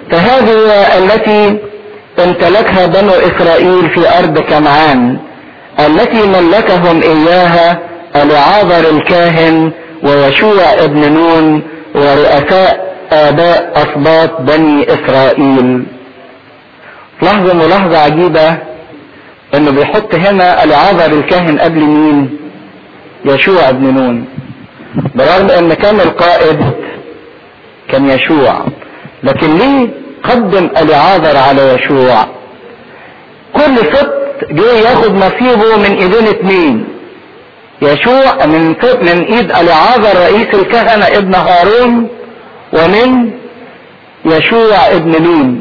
فهذه التي امتلكها بنو اسرائيل في ارض كنعان التي ملكهم اياها العاذر الكاهن ويشوع ابن نون ورؤساء اباء اسباط بني اسرائيل لاحظوا ملاحظة عجيبة انه بيحط هنا العاذر الكاهن قبل مين يشوع ابن نون برغم ان كان القائد كان يشوع لكن ليه قدم العاذر على يشوع كل ست جه ياخد نصيبه من ايدين اتنين يشوع من ست من ايد العاذر رئيس الكهنة ابن هارون ومن يشوع ابن نون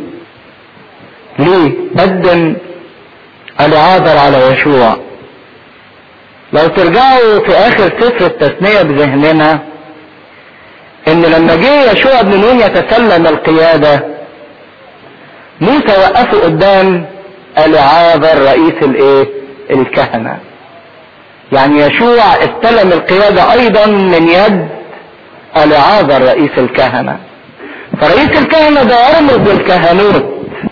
ليه قدم العاذر على يشوع لو ترجعوا في اخر سفر التثنية بذهننا ان لما جه يشوع بن نون يتسلم القيادة موسى وقفه قدام العاذر رئيس الايه الكهنة يعني يشوع استلم القيادة ايضا من يد العاذر رئيس الكهنة فرئيس الكهنة ده يرمز للكهنوت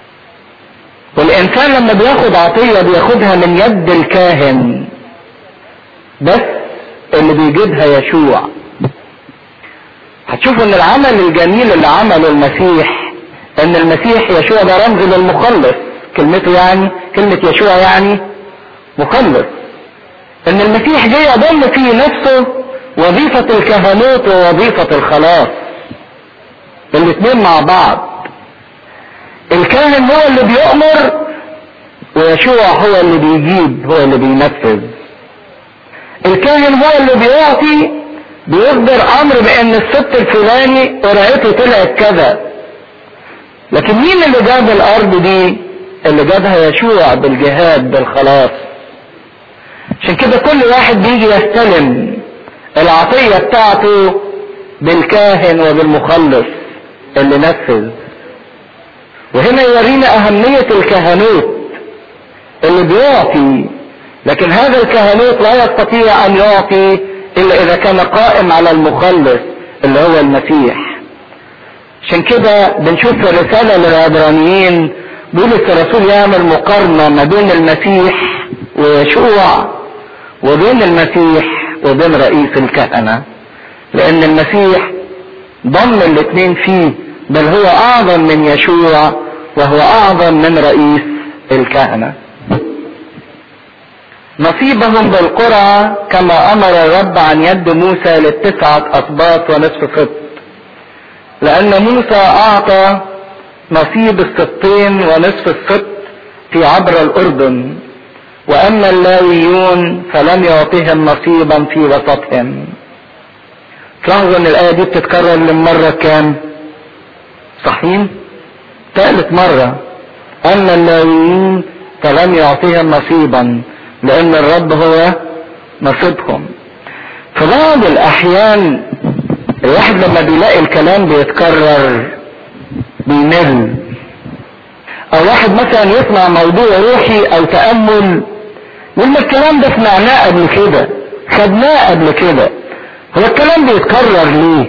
والانسان لما بياخد عطية بياخدها من يد الكاهن بس اللي بيجيبها يشوع هتشوفوا ان العمل الجميل اللي عمله المسيح ان المسيح يشوع ده رمز للمخلص كلمته يعني كلمة يشوع يعني مخلص ان المسيح جه يضم في نفسه وظيفة الكهنوت ووظيفة الخلاص الاثنين مع بعض الكاهن هو اللي بيؤمر ويشوع هو اللي بيجيب هو اللي بينفذ الكاهن هو اللي بيعطي بيصدر امر بان الست الفلاني قرعته طلعت كذا لكن مين اللي جاب الارض دي اللي جابها يشوع بالجهاد بالخلاص عشان كده كل واحد بيجي يستلم العطية بتاعته بالكاهن وبالمخلص اللي نفذ وهنا يورينا اهمية الكهنوت اللي بيعطي لكن هذا الكهنوت لا يستطيع ان يعطي الا اذا كان قائم على المخلص اللي هو المسيح عشان كده بنشوف في الرسالة للعبرانيين بولس الرسول يعمل مقارنة ما بين المسيح ويشوع وبين المسيح وبين رئيس الكهنة لان المسيح ضم الاثنين فيه بل هو اعظم من يشوع وهو اعظم من رئيس الكهنه نصيبهم بالقرى كما امر الرب عن يد موسى للتسعة اسباط ونصف سبط لان موسى اعطى نصيب السبطين ونصف السبط في عبر الاردن واما اللاويون فلم يعطهم نصيبا في وسطهم تلاحظوا ان الايه دي بتتكرر للمره كام صحيح ثالث مره اما اللاويين فلم يعطهم نصيبا لان الرب هو نصيبهم في بعض الاحيان الواحد لما بيلاقي الكلام بيتكرر بيمل او واحد مثلا يسمع موضوع روحي او تأمل يقول ما الكلام ده سمعناه قبل كده خدناه قبل كده هو الكلام بيتكرر ليه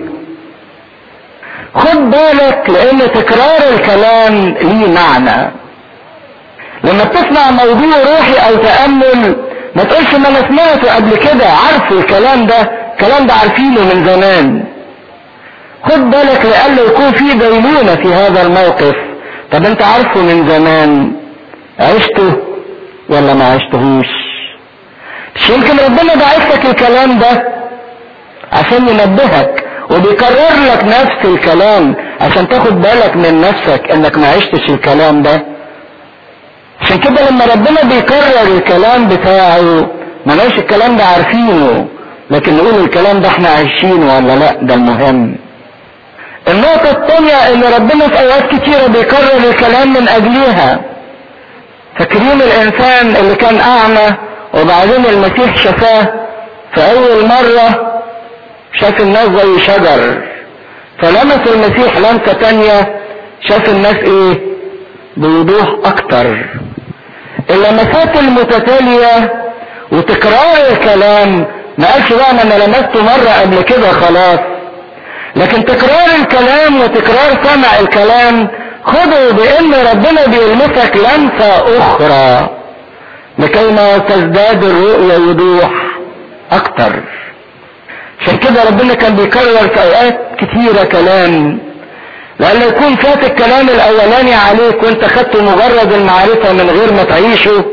خد بالك لان تكرار الكلام ليه معنى لما بتسمع موضوع روحي او تأمل ما تقولش ما انا سمعته قبل كده عارف الكلام ده الكلام ده عارفينه من زمان خد بالك لألا يكون في دينونة في هذا الموقف طب انت عارفه من زمان عشته ولا ما عشتهوش مش يمكن ربنا بعث لك الكلام ده عشان ينبهك وبيكرر لك نفس الكلام عشان تاخد بالك من نفسك انك ما عشتش الكلام ده عشان كده لما ربنا بيكرر الكلام بتاعه ما نقولش الكلام ده عارفينه لكن نقول الكلام ده احنا عايشينه ولا لا ده المهم النقطة الثانية ان ربنا في اوقات كتيرة بيكرر الكلام من اجليها فاكرين الانسان اللي كان اعمى وبعدين المسيح شفاه في اول مرة شاف الناس زي شجر فلمس المسيح لمسة تانية شاف الناس ايه بوضوح اكتر اللمسات المتتالية وتكرار الكلام ما قالش بقى ما انا لمسته مرة قبل كده خلاص لكن تكرار الكلام وتكرار سمع الكلام خدوا بان ربنا بيلمسك لمسة اخرى لكي ما تزداد الرؤية وضوح اكتر عشان كده ربنا كان بيكرر في اوقات كتيرة كلام لأن يكون فات الكلام الأولاني عليك وأنت خدت مجرد المعرفة من غير ما تعيشه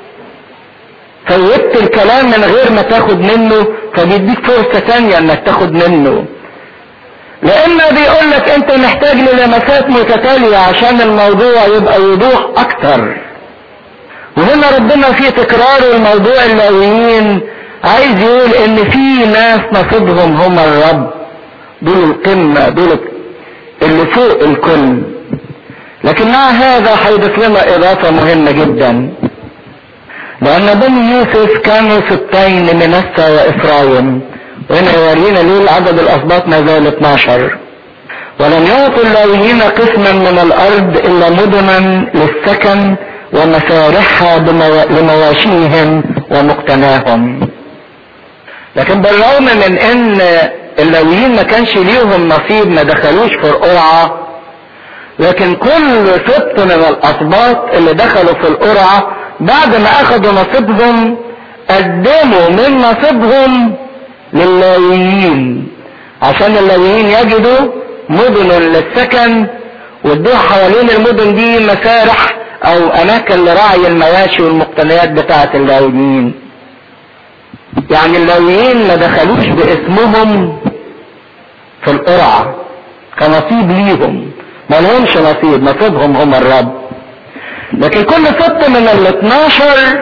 فوتت الكلام من غير ما تاخد منه فبيديك فرصة تانية انك تاخد منه لأما بيقول لك أنت محتاج للمسات متتالية عشان الموضوع يبقى وضوح أكتر وهنا ربنا في تكرار الموضوع اللاويين عايز يقول ان في ناس نصيبهم هم الرب دول القمة دول اللي فوق الكل لكن مع هذا هيضيف لنا اضافة مهمة جدا لان بني يوسف كانوا ستين منسى وافرايم وهنا يورينا ليه عدد الاسباط ما زال 12 ولم يعطوا اللاويين قسما من الارض الا مدنا للسكن ومسارحها لمواشيهم ومقتناهم لكن بالرغم من ان اللاويين ما كانش ليهم نصيب ما دخلوش في القرعة لكن كل سبط من الاسباط اللي دخلوا في القرعة بعد ما اخذوا نصيبهم قدموا من نصيبهم للاويين عشان اللاويين يجدوا مدن للسكن وادوها حوالين المدن دي مسارح او اماكن لرعي المواشي والمقتنيات بتاعة اللاويين يعني اللاويين ما دخلوش باسمهم في القرعة كنصيب ليهم ما لهمش نصيب نصيبهم هم الرب لكن كل ست من ال 12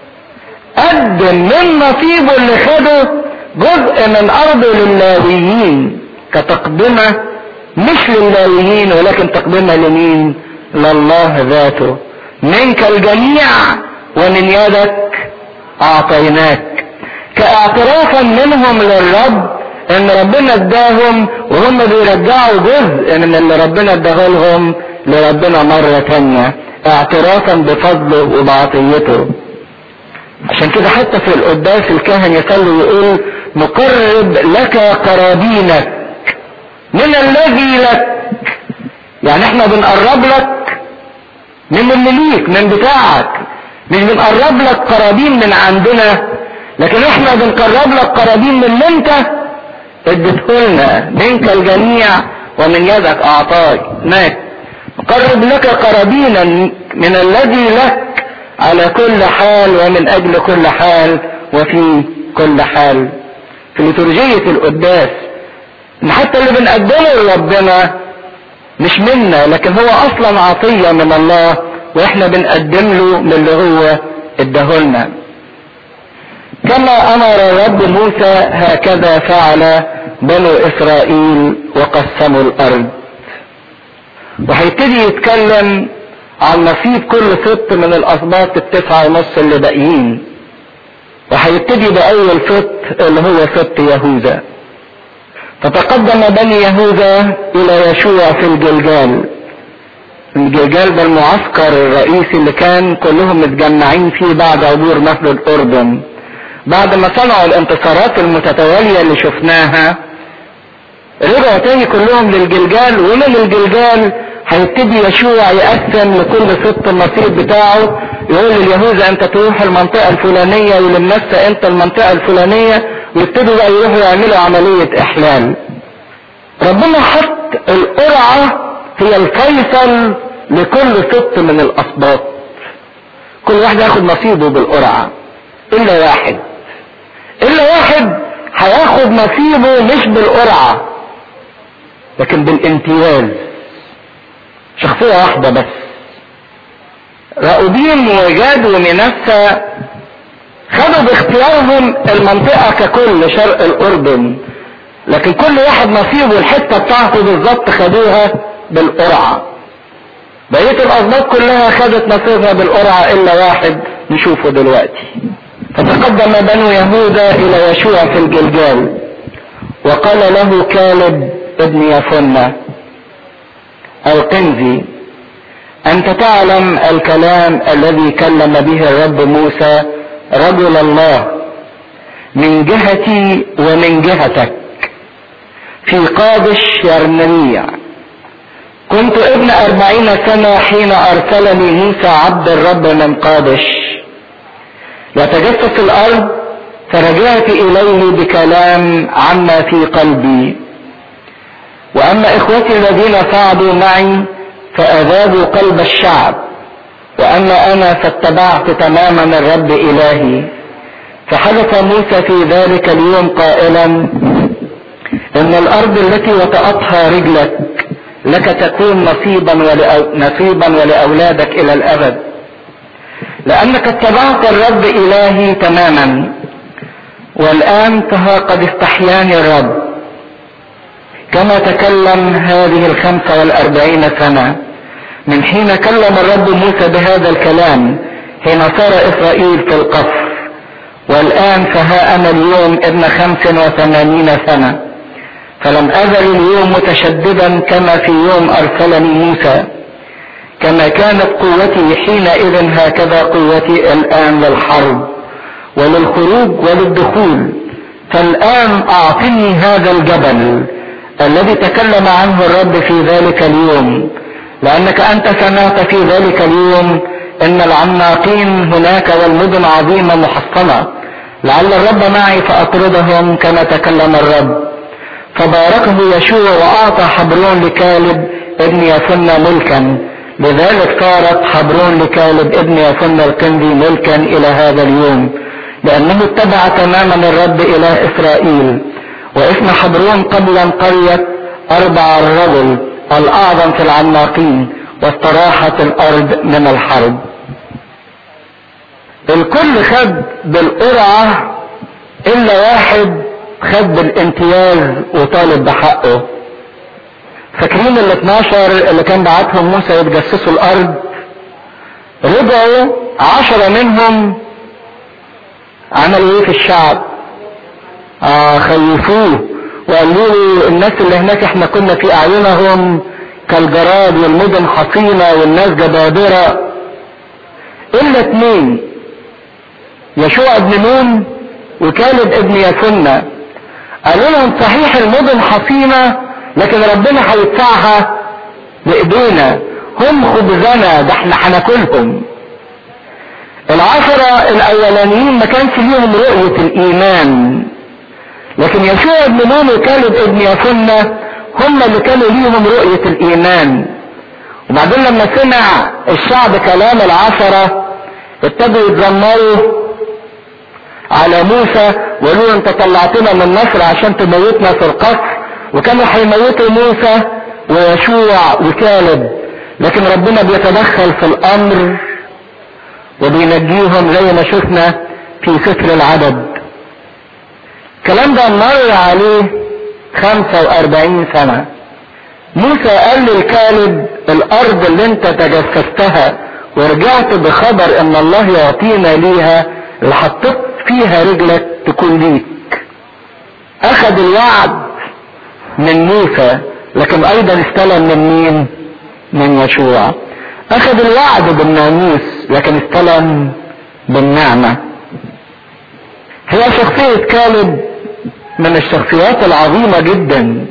قدم من نصيبه اللي خده جزء من ارضه للاويين كتقدمة مش للاويين ولكن تقدمة لمين لله ذاته منك الجميع ومن يدك اعطيناك كاعترافا منهم للرب ان ربنا اداهم وهم بيرجعوا جزء من اللي ربنا اداه لهم لربنا مرة تانية اعترافا بفضله وبعطيته عشان كده حتى في القداس الكاهن يصلي ويقول نقرب لك قرابينك من الذي لك يعني احنا بنقرب لك من اللي ليك من بتاعك مش بنقرب لك قرابين من عندنا لكن احنا بنقرب لك قرابين من اللي انت اديتهولنا منك الجميع ومن يدك اعطاك نقرب لك قرابينا من الذي لك على كل حال ومن اجل كل حال وفي كل حال في لترجية القداس ان حتى اللي بنقدمه لربنا مش منا لكن هو اصلا عطية من الله واحنا بنقدم له من اللي هو اداهولنا كما امر الرب موسى هكذا فعل بنو اسرائيل وقسموا الارض وهيبتدي يتكلم عن نصيب كل سبط من الاسباط التسعة ونص اللي باقيين وهيبتدي باول سبط اللي هو سبط يهوذا فتقدم بني يهوذا الى يشوع في الجلجال الجلجال ده المعسكر الرئيسي اللي كان كلهم متجمعين فيه بعد عبور نهر الاردن بعد ما صنعوا الانتصارات المتتالية اللي شفناها رجعوا تاني كلهم للجلجال ومن الجلجال هيبتدي يشوع يقسم لكل ست النصيب بتاعه يقول لليهوذا انت تروح المنطقة الفلانية وللنسة انت المنطقة الفلانية ويبتدوا بقى يروحوا يعملوا عملية احلال ربنا حط القرعة هي الفيصل لكل ست من الاسباط كل واحد ياخد نصيبه بالقرعة الا واحد الا واحد هياخد نصيبه مش بالقرعة لكن بالامتياز شخصية واحدة بس رأوبين وجاد ومنسى خدوا باختيارهم المنطقة ككل شرق الأردن لكن كل واحد نصيبه الحتة بتاعته بالظبط خدوها بالقرعة بقية الأسباط كلها خدت نصيبها بالقرعة إلا واحد نشوفه دلوقتي فتقدم بنو يهوذا إلى يشوع في الجلجال وقال له كالب ابن يفنة القنزي أنت تعلم الكلام الذي كلم به الرب موسى رجل الله من جهتي ومن جهتك في قادش يرمنيع كنت ابن أربعين سنة حين أرسلني موسى عبد الرب من قادش يتجسس الأرض فرجعت إليه بكلام عما في قلبي وأما إخوتي الذين صعدوا معي فأذابوا قلب الشعب وأما أنا فاتبعت تماما الرب إلهي فحدث موسى في ذلك اليوم قائلا إن الأرض التي وطأتها رجلك لك تكون نصيبا ولأو... نصيبا ولأولادك إلى الأبد لأنك اتبعت الرب إلهي تماما والآن فها قد استحياني الرب كما تكلم هذه الخمسة والأربعين سنة من حين كلم الرب موسى بهذا الكلام حين صار إسرائيل في القصر والآن فها أنا اليوم ابن خمس وثمانين سنة فلم أزل اليوم متشددا كما في يوم أرسلني موسى كما كانت قوتي حينئذ هكذا قوتي الآن للحرب وللخروج وللدخول فالآن أعطني هذا الجبل الذي تكلم عنه الرب في ذلك اليوم لأنك أنت سمعت في ذلك اليوم إن العماقين هناك والمدن عظيمة محصنة لعل الرب معي فأطردهم كما تكلم الرب فباركه يشوع وأعطى حبرون لكالب ابن يفن ملكا لذلك صارت حبرون لكالب ابن يفن القندي ملكا إلى هذا اليوم لأنه اتبع تماما الرب إله إسرائيل واسم حبرون قبلا قرية أربع الرجل الأعظم في العماقين واستراحت الأرض من الحرب الكل خد بالقرعة إلا واحد خد بالامتياز وطالب بحقه فاكرين ال 12 اللي كان بعتهم موسى يتجسسوا الأرض رجعوا عشرة منهم عملوا ايه في الشعب آه خيفوه وقالوا له الناس اللي هناك احنا كنا في اعينهم كالجراد والمدن حصينة والناس جبابرة الا اتنين يشوع ابن نون وكالب ابن يسنة قالوا لهم صحيح المدن حصينة لكن ربنا هيدفعها بايدينا هم خبزنا ده احنا هناكلهم العشرة الاولانيين ما كانش ليهم رؤية الايمان لكن يشوع ابن نون وكالب ابن يفنة هم اللي كانوا ليهم رؤية الايمان وبعدين لما سمع الشعب كلام العشرة ابتدوا يتذمروا على موسى وقالوا له انت طلعتنا من مصر عشان تموتنا في القصر وكانوا هيموتوا موسى ويشوع وكالب لكن ربنا بيتدخل في الامر وبينجيهم زي ما شفنا في سفر العدد الكلام ده مر عليه 45 سنة موسى قال للكالب الارض اللي انت تجسستها ورجعت بخبر ان الله يعطينا ليها اللي حطيت فيها رجلك تكون ليك اخذ الوعد من موسى لكن ايضا استلم من مين من يشوع اخذ الوعد بالناموس لكن استلم بالنعمة هي شخصية كالب من الشخصيات العظيمة جدا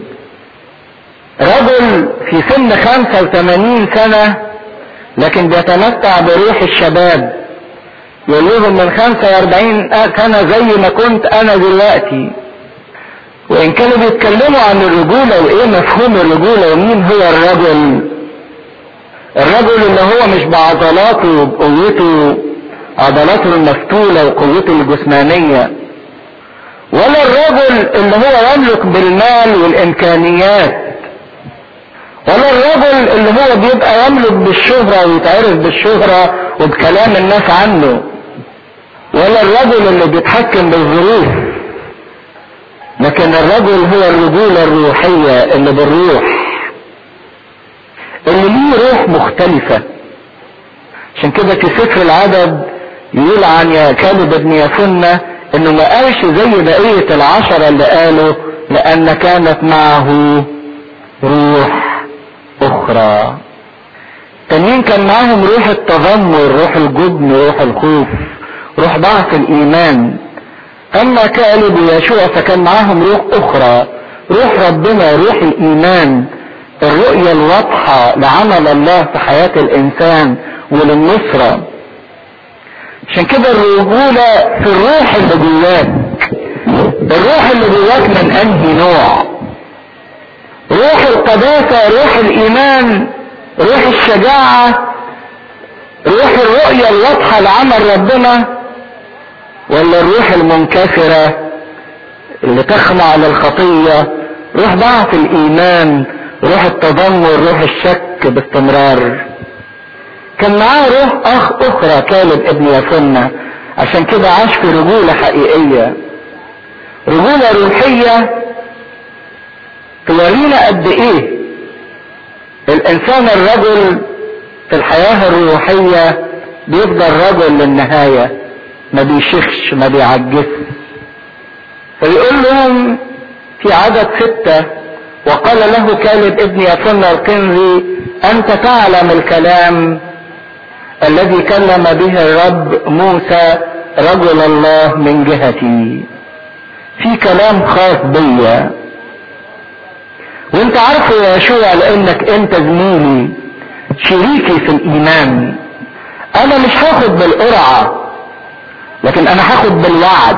رجل في سن 85 سنة لكن بيتمتع بروح الشباب يقول لهم من 45 سنة زي ما كنت انا دلوقتي وان كانوا بيتكلموا عن الرجولة وايه مفهوم الرجولة ومين هو الرجل الرجل اللي هو مش بعضلاته وبقوته عضلاته المفتولة وقوته الجسمانية ولا الرجل اللي هو يملك بالمال والامكانيات ولا الرجل اللي هو بيبقى يملك بالشهرة ويتعرف بالشهرة وبكلام الناس عنه ولا الرجل اللي بيتحكم بالظروف لكن الرجل هو الرجولة الروحية اللي بالروح اللي ليه روح مختلفة عشان كده في سفر العدد يقول عن يا كالب ابن يفنة انه ما قالش زي بقية العشرة اللي قالوا لان كانت معه روح اخرى تانيين كان معاهم روح التذمر روح الجبن روح الخوف روح ضعف الايمان اما كالب ويشوع فكان معاهم روح اخرى روح ربنا روح الايمان الرؤية الواضحة لعمل الله في حياة الانسان وللنصرة عشان كده الرجولة في الروح اللي جواك الروح اللي جواك من انهي نوع روح القداسة روح الايمان روح الشجاعة روح الرؤية الواضحة لعمل ربنا ولا الروح المنكسرة اللي تخضع للخطية روح ضعف الايمان روح التذمر روح الشك باستمرار كان معاه روح اخ اخرى كالب ابن يفنة عشان كده عاش في رجولة حقيقية رجولة روحية تورينا قد ايه الانسان الرجل في الحياة الروحية بيفضل رجل للنهاية ما بيشخش ما بيعجزش فيقول لهم في عدد ستة وقال له كالب ابن يفنة القنزي انت تعلم الكلام الذي كلم به الرب موسى رجل الله من جهتي في كلام خاص بيا وانت عارفه يا يشوع لانك انت زميلي شريكي في الايمان انا مش هاخد بالقرعة لكن انا هاخد بالوعد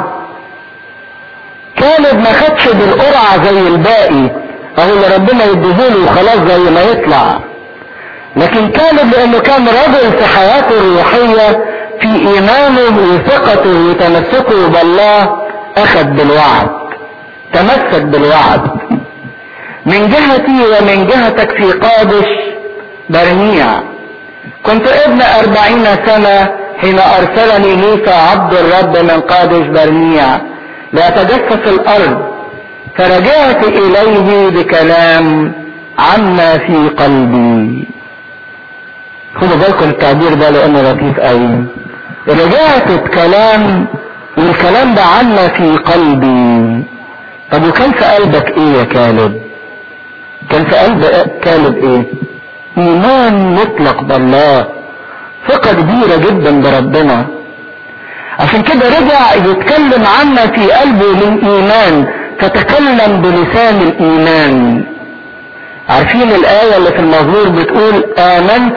كالب ما خدش بالقرعة زي الباقي اهو اللي ربنا يديهوله وخلاص زي ما يطلع لكن كالب لانه كان رجل في حياته الروحية في ايمانه وثقته وتمسكه بالله اخذ بالوعد تمسك بالوعد من جهتي ومن جهتك في قادش برنيع كنت ابن اربعين سنة حين ارسلني موسى عبد الرب من قادش برنيع لاتجسس الارض فرجعت اليه بكلام عما في قلبي خدوا بالكم التعبير ده لانه لطيف قوي رجعت بكلام والكلام ده عما في قلبي طب وكان في قلبك ايه يا كالب كان في قلب كالب ايه ايمان مطلق بالله ثقة كبيرة جدا بربنا عشان كده رجع يتكلم عما في قلبه من ايمان فتكلم بلسان الايمان عارفين الآية اللي في المزمور بتقول آمنت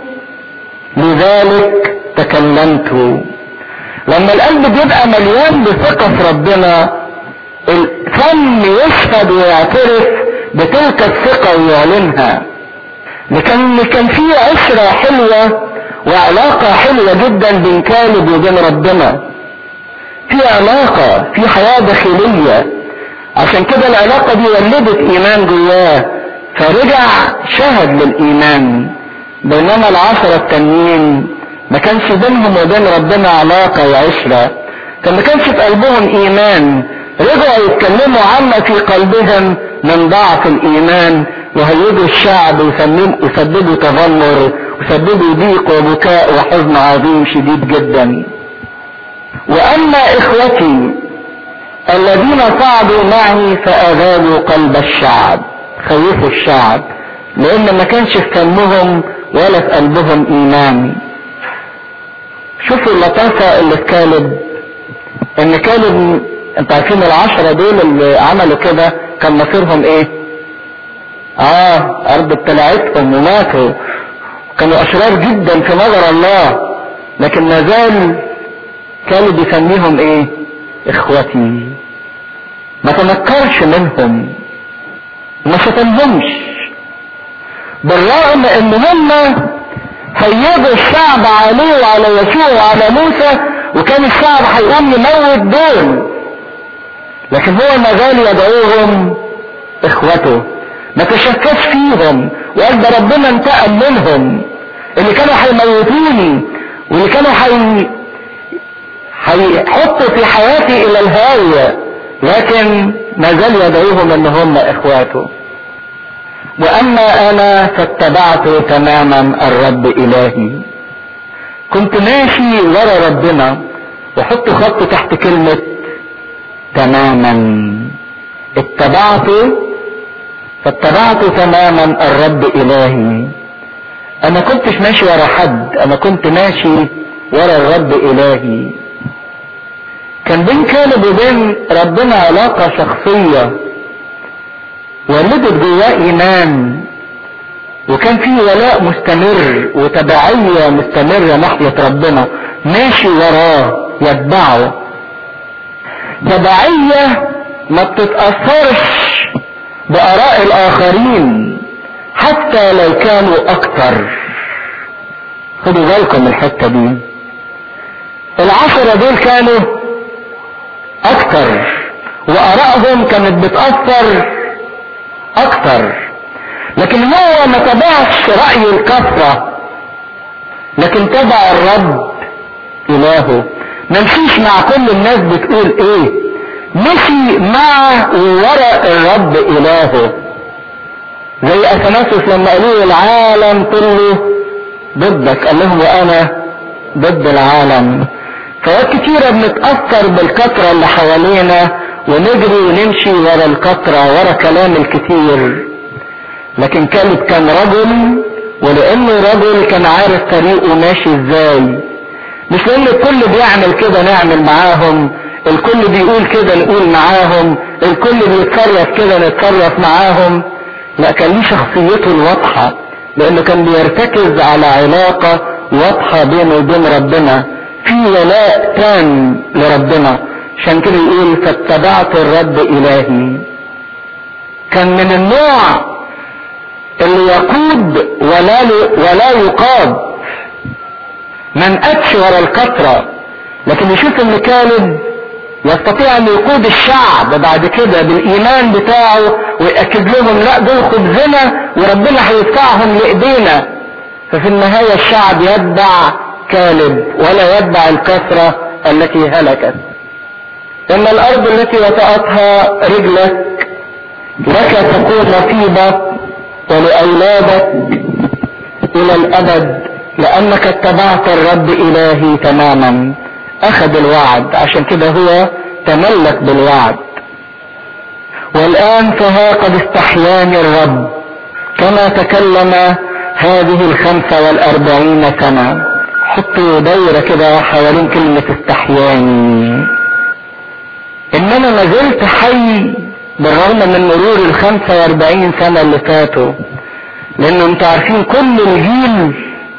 لذلك تكلمت لما القلب بيبقى مليان بثقة في ربنا الفم يشهد ويعترف بتلك الثقة ويعلنها لكن كان في عشرة حلوة وعلاقة حلوة جدا بين كالب وبين ربنا في علاقة في حياة داخلية عشان كده العلاقة دي ولدت ايمان جواه فرجع شهد للايمان بينما العشرة التانيين ما كانش بينهم وبين ربنا علاقة وعشرة كان ما كانش في قلبهم ايمان رجعوا يتكلموا عما في قلبهم من ضعف الايمان وهيجوا الشعب وسببوا تذمر وسببوا ضيق وبكاء وحزن عظيم شديد جدا واما اخوتي الذين صعدوا معي فاذابوا قلب الشعب خوفوا الشعب لان ما كانش في فمهم ولا في قلبهم ايمان شوفوا اللطافة اللي في كالب ان كالب انت عارفين العشرة دول اللي عملوا كده كان مصيرهم ايه اه ارض ابتلعتهم وماتوا كانوا اشرار جدا في نظر الله لكن ما زال كالب يسميهم ايه اخوتي ما تنكرش منهم ما شتمهمش بالرغم ان هم هيجوا الشعب عليه وعلى يسوع وعلى موسى وكان الشعب هيقوم يموت دول لكن هو ما زال يدعوهم اخوته ما تشككش فيهم وقال ده ربنا انتقم منهم اللي كانوا هيموتوني واللي كانوا حي... هيحطوا في حياتي الى الهاوية لكن ما زال يدعوهم ان هم اخواته واما انا فاتبعت تماما الرب الهي كنت ماشي ورا ربنا وحط خط تحت كلمة تماما اتبعت فاتبعت تماما الرب الهي انا كنتش ماشي ورا حد انا كنت ماشي ورا الرب الهي كان بين كالب وبين ربنا علاقة شخصية ولدت جواه ايمان وكان في ولاء مستمر وتبعية مستمرة ناحية ربنا ماشي وراه يتبعه تبعية ما بتتأثرش بآراء الآخرين حتى لو كانوا أكتر خدوا بالكم الحتة دي العشرة دول كانوا أكتر وآرائهم كانت بتأثر أكتر لكن هو ما تبعش رأي الكثرة لكن تبع الرب إلهه ما مشيش مع كل الناس بتقول ايه مشي مع وراء الرب إلهه زي أثناسوس لما قالوا العالم كله ضدك قال لهم وأنا ضد العالم فوقت كتيرة بنتأثر بالكثرة اللي حوالينا ونجري ونمشي ورا الكثرة ورا كلام الكتير لكن كالب كان رجل ولانه رجل كان عارف طريقه ماشي ازاي مش لان الكل بيعمل كده نعمل معاهم الكل بيقول كده نقول معاهم الكل بيتصرف كده نتصرف معاهم لا كان ليه شخصيته الواضحة لانه كان بيرتكز على علاقة واضحة بينه وبين ربنا في ولاء تام لربنا عشان كده يقول فاتبعت الرب الهي كان من النوع اللي يقود ولا ولا يقاد من اتش ورا الكثرة لكن يشوف ان كالب يستطيع ان يقود الشعب بعد كده بالايمان بتاعه ويأكد لهم لا دول خبزنا وربنا هيدفعهم لايدينا ففي النهاية الشعب يتبع كالب ولا يتبع الكثرة التي هلكت ان الارض التي وطأتها رجلك لك تكون نصيبك ولأولادك إلى الأبد لأنك اتبعت الرب إلهي تماما أخذ الوعد عشان كده هو تملك بالوعد والآن فها قد استحياني الرب كما تكلم هذه الخمسة والأربعين سنة حطوا دايرة كده حوالين كلمة استحياني إنما ما زلت حي بالرغم من مرور ال 45 سنة اللي فاتوا لأنه انتوا عارفين كل الجيل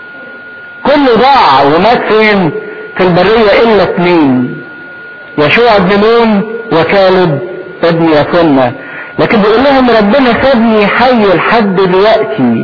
كله ضاع ومات فين؟ في البرية إلا اثنين يشوع بن نون وكالب ابن يفنة لكن بيقول لهم ربنا سابني حي لحد دلوقتي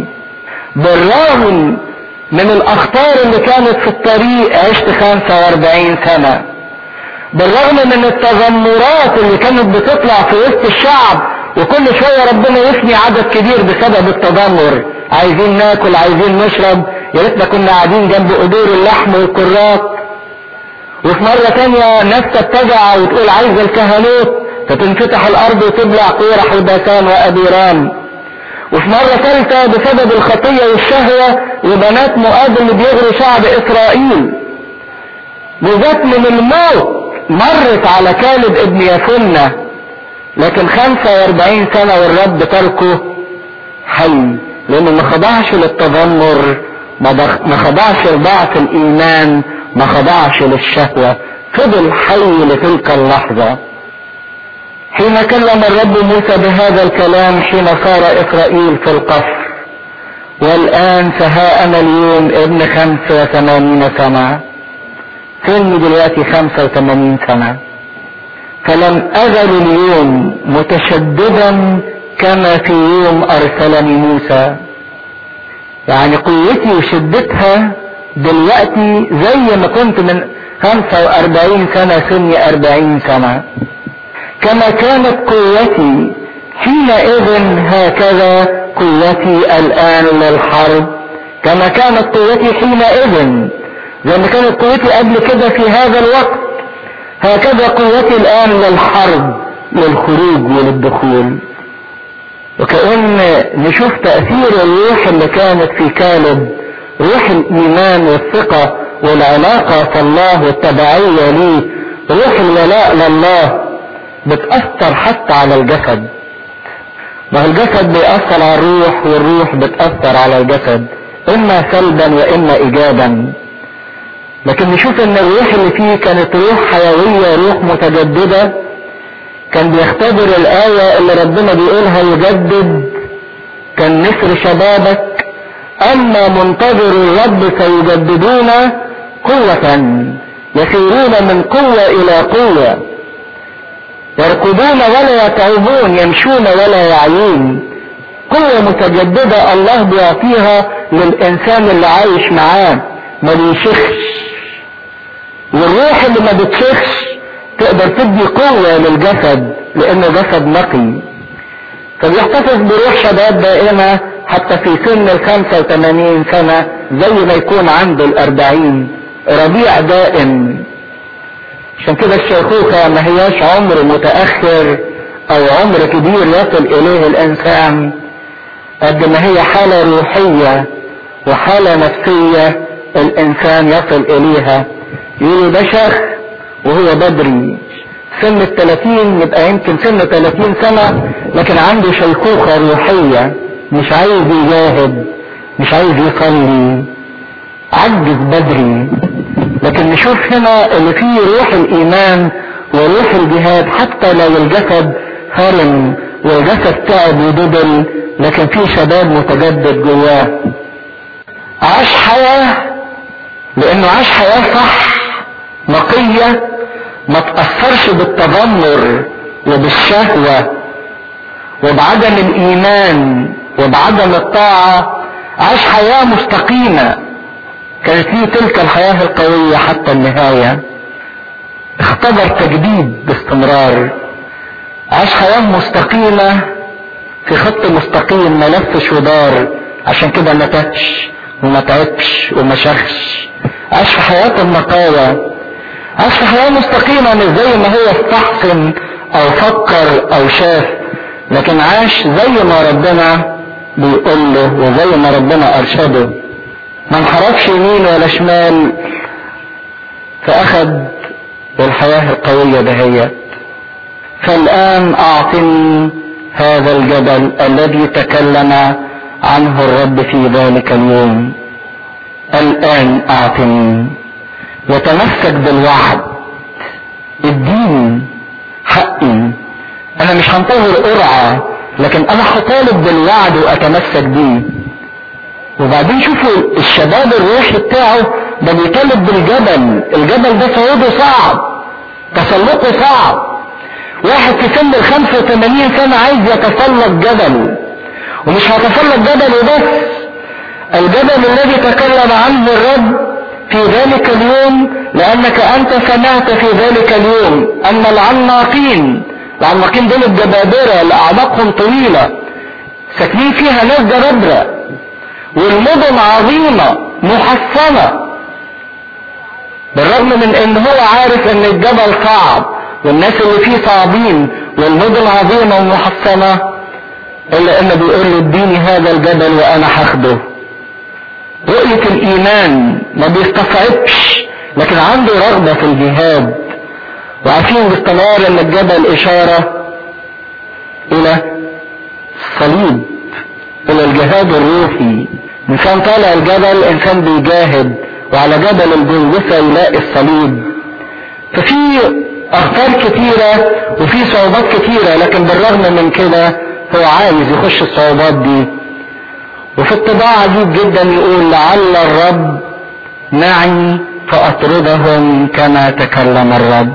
بالرغم من الأخطار اللي كانت في الطريق عشت 45 سنة بالرغم من التذمرات اللي كانت بتطلع في وسط الشعب وكل شوية ربنا يفني عدد كبير بسبب التذمر عايزين ناكل عايزين نشرب يا ريتنا كنا قاعدين جنب قدور اللحم والكرات وفي مرة تانية ناس تتبع وتقول عايز الكهنوت فتنفتح الارض وتبلع قورح وباسان وابيرام وفي مرة ثالثة بسبب الخطية والشهوة وبنات مؤاب اللي بيغروا شعب اسرائيل وجات من الموت مرت على كالب ابن يفنة لكن 45 سنة والرب تركه حي لانه ما خضعش للتذمر ما خضعش لضعف الايمان ما خضعش للشهوة فضل حي لتلك اللحظة حين كلم الرب موسى بهذا الكلام حين صار اسرائيل في القصر والان فها انا اليوم ابن خمس وثمانين سنة سني دلوقتي خمسة وثمانين سنة فلم أزل اليوم متشددا كما في يوم أرسلني موسى يعني قوتي وشدتها دلوقتي زي ما كنت من خمسة وأربعين سنة سني أربعين سنة كما كانت قوتي حينئذ هكذا قوتي الآن للحرب كما كانت قوتي حينئذ زي ما كانت قوتي قبل كده في هذا الوقت هكذا قوتي الآن للحرب للخروج وللدخول وكأن نشوف تأثير الروح اللي كانت في كالب روح الإيمان والثقة والعلاقة في الله والتبعية ليه روح الولاء لله بتأثر حتى على الجسد ما هو الجسد بيأثر على الروح والروح بتأثر على الجسد إما سلبا وإما إيجابا لكن نشوف ان الروح اللي فيه كانت روح حيوية روح متجددة كان بيختبر الآية اللي ربنا بيقولها يجدد كان نسر شبابك اما منتظر الرب سيجددون قوة يسيرون من قوة الى قوة يركضون ولا يتعبون يمشون ولا يعيون قوة متجددة الله بيعطيها للإنسان اللي عايش معاه ما بيشخش والروح اللي ما بتشخش تقدر تدي قوة للجسد لأنه جسد نقي فبيحتفظ بروح شباب دائمة حتى في سن ال 85 سنة زي ما يكون عنده الأربعين ربيع دائم عشان كده الشيخوخة ما هياش عمر متأخر أو عمر كبير يصل إليه الإنسان قد ما هي حالة روحية وحالة نفسية الإنسان يصل إليها يقولوا ده شيخ وهو بدري سن الثلاثين يبقى يمكن سن ثلاثين سنة لكن عنده شيخوخة روحية مش عايز يجاهد مش عايز يصلي عجز بدري لكن نشوف هنا اللي فيه روح الايمان وروح الجهاد حتى لو الجسد هرم والجسد تعب ودبل لكن في شباب متجدد جواه عاش حياة لانه عاش حياة صح نقية ما تأثرش بالتذمر وبالشهوة وبعدم الايمان وبعدم الطاعة عاش حياة مستقيمة كانت ليه تلك الحياة القوية حتى النهاية اختبر تجديد باستمرار عاش حياة مستقيمة في خط مستقيم ما لفش ودار عشان كده ما تهش وما تعبش وما شخش عاش في حياة النقاوة عاش في حياة مستقيمة مش زي ما هو استحسن او فكر او شاف لكن عاش زي ما ربنا بيقول له وزي ما ربنا ارشده ما انحرفش يمين ولا شمال فاخذ الحياة القوية دهيت فالان اعطني هذا الجبل الذي تكلم عنه الرب في ذلك اليوم الان اعطني يتمسك بالوعد الدين حقي انا مش هنتظر قرعة لكن انا هطالب بالوعد واتمسك بيه وبعدين شوفوا الشباب الروحي بتاعه ده بيطالب بالجبل الجبل ده صعوده صعب تسلقه صعب واحد في سن ال 85 سنة عايز يتسلق جبل ومش هيتسلق جبل وبس الجبل الذي تكلم عنه الرب في ذلك اليوم لأنك أنت سمعت في ذلك اليوم أن العناقين العناقين دول الجبابرة اللي أعناقهم طويلة ساكنين فيها ناس جبابرة والمدن عظيمة محصنة بالرغم من ان هو عارف ان الجبل صعب والناس اللي فيه صعبين والمدن عظيمة ومحصنة الا انه بيقول له اديني هذا الجبل وانا هاخده رؤية الايمان ما بيستصعبش لكن عنده رغبة في الجهاد وعارفين باستمرار ان الجبل اشارة الى الصليب الى الجهاد الروحي انسان طالع الجبل انسان بيجاهد وعلى جبل الجلجثة يلاقي الصليب ففي اخطار كتيرة وفي صعوبات كتيرة لكن بالرغم من كده هو عايز يخش الصعوبات دي وفي اتباع عجيب جدا يقول لعل الرب معي فاطردهم كما تكلم الرب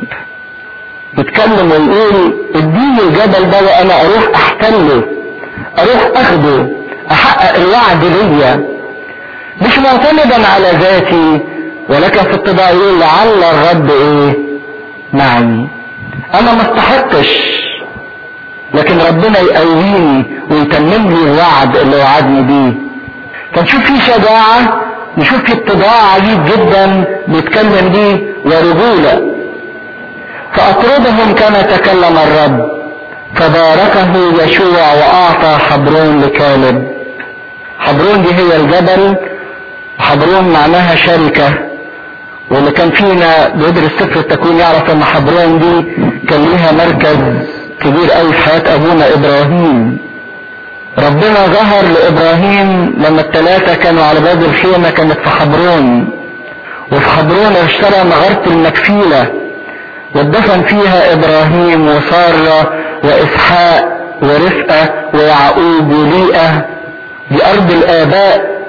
يتكلم ويقول اديني الجبل ده وانا اروح احتله اروح اخده احقق الوعد ليا مش معتمدا على ذاتي ولكن في اتباع يقول لعل الرب ايه معي انا ما استحقش لكن ربنا يقويني ويتمم لي الوعد اللي وعدني بيه فنشوف في شجاعة نشوف في اتباع عجيب جدا بيتكلم بيه ورجولة فأطردهم كما تكلم الرب فباركه يشوع وأعطى حبرون لكالب حبرون دي هي الجبل حبرون معناها شركة واللي كان فينا بيدرس سفر التكوين يعرف ان حبرون دي كان ليها مركز كبير قوي في حياة ابونا ابراهيم ربنا ظهر لابراهيم لما الثلاثة كانوا على باب الخيمة كانت في حبرون وفي حبرون اشترى مغارة المكفيلة واتدفن فيها ابراهيم وسارة واسحاق ورفقة ويعقوب وليئة دي ارض الاباء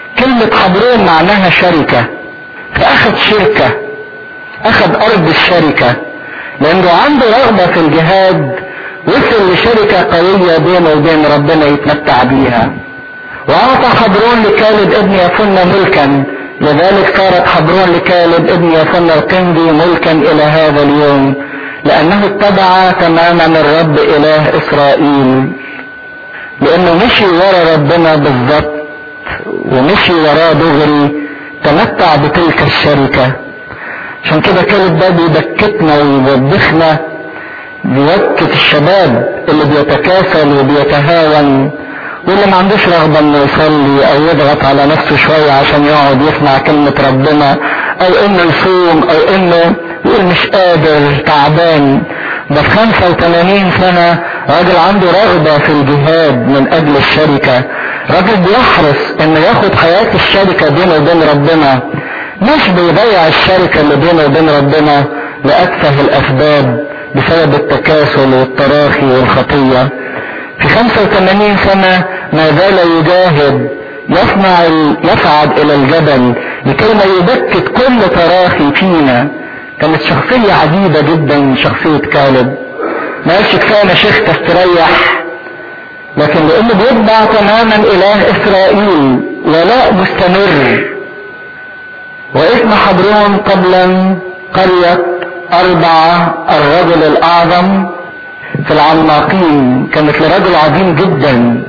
كلمة حبرون معناها شركة فأخذ شركة أخذ أرض الشركة لأنه عنده رغبة في الجهاد وصل لشركة قوية بينه وبين ربنا يتمتع بيها وأعطى حبرون لكالب ابن يفن ملكا لذلك صارت حبرون لكالب ابن يفن القندي ملكا إلى هذا اليوم لأنه اتبع تماما الرب إله إسرائيل لأنه مشي ورا ربنا بالضبط ومشي وراه دغري تمتع بتلك الشركة عشان كده كانت ده بيبكتنا ويوبخنا بيوكت الشباب اللي بيتكاسل وبيتهاون واللي ما عندوش رغبة انه يصلي او يضغط على نفسه شوية عشان يقعد يسمع كلمة ربنا او انه يصوم او انه يقول مش قادر تعبان ده في 85 سنة راجل عنده رغبة في الجهاد من اجل الشركة راجل بيحرص انه ياخد حياة الشركة بينه وبين ربنا مش بيضيع الشركة اللي بينه وبين ربنا لأتفه الأسباب بسبب التكاسل والتراخي والخطية في 85 سنة ما زال يجاهد يصنع يصعد إلى الجبل لكي ما يبكت كل تراخي فينا كانت شخصية عجيبة جدا شخصية كالب ما قالش كفاية أنا شيخ تستريح لكن لأنه بيتبع تماما إله إسرائيل ولاء مستمر واسم حبرون قبلا قرية أربعة الرجل الأعظم في العماقين كانت لرجل عظيم جدا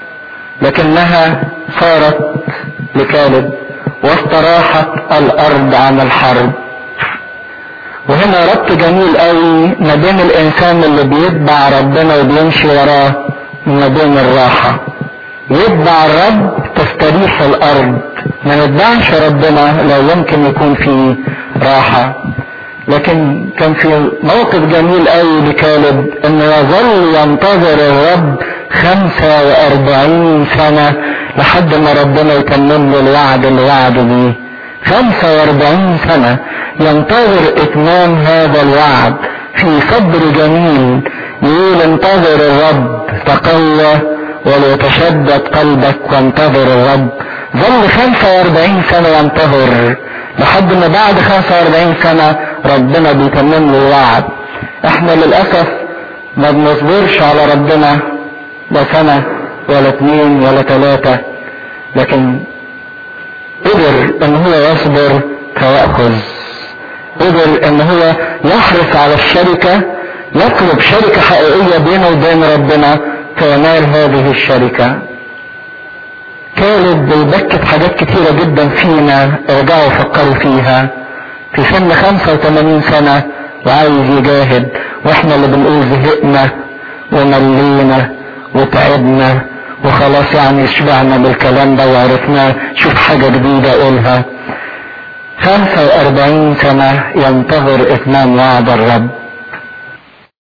لكنها صارت لكالب واستراحت الأرض عن الحرب وهنا ربط جميل قوي ما بين الإنسان اللي بيتبع ربنا وبيمشي وراه ما بين الراحة يتبع الرب تستريح الأرض ما نتبعش ربنا لا يمكن يكون في راحة لكن كان في موقف جميل قوي لكالب انه يظل ينتظر الرب خمسة واربعين سنة لحد ما ربنا يتمم له الوعد اللي وعده بيه خمسة واربعين سنة ينتظر اتمام هذا الوعد في صبر جميل يقول انتظر الرب تقوى وليتشدد قلبك وانتظر الرب ظل 45 سنة ينتظر لحد ما بعد 45 سنة ربنا بيتمم له الوعد احنا للأسف ما بنصبرش على ربنا لا سنة ولا اتنين ولا تلاتة لكن قدر ان هو يصبر فيأخذ قدر ان هو يحرص على الشركة يطلب شركة حقيقية بينه وبين ربنا فينال هذه الشركة كالب بيبكت حاجات كتيرة جدا فينا ارجعوا فكروا فيها في سن 85 سنة وعايز يجاهد واحنا اللي بنقول زهقنا وملينا وتعبنا وخلاص يعني شبعنا بالكلام ده وعرفناه شوف حاجة جديدة قولها 45 سنة ينتظر اتمام وعد الرب